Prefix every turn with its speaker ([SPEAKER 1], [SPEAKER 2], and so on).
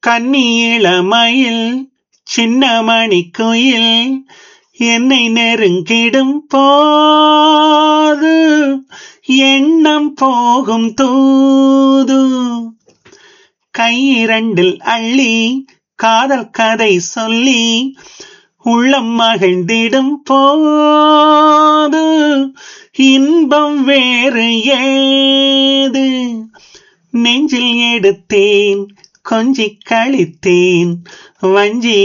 [SPEAKER 1] கன்னியிளமயில் சின்னமணி குயில் என்னை நெருங்கிடும் போது எண்ணம் போகும் தூது கையிரண்டில் அள்ளி காதல் கதை சொல்லி உள்ளம் மகிழ்ந்திடும் போது இன்பம் வேறு ஏது நெஞ்சில் எடுத்தேன் கொஞ்சி கழித்தேன் வஞ்சி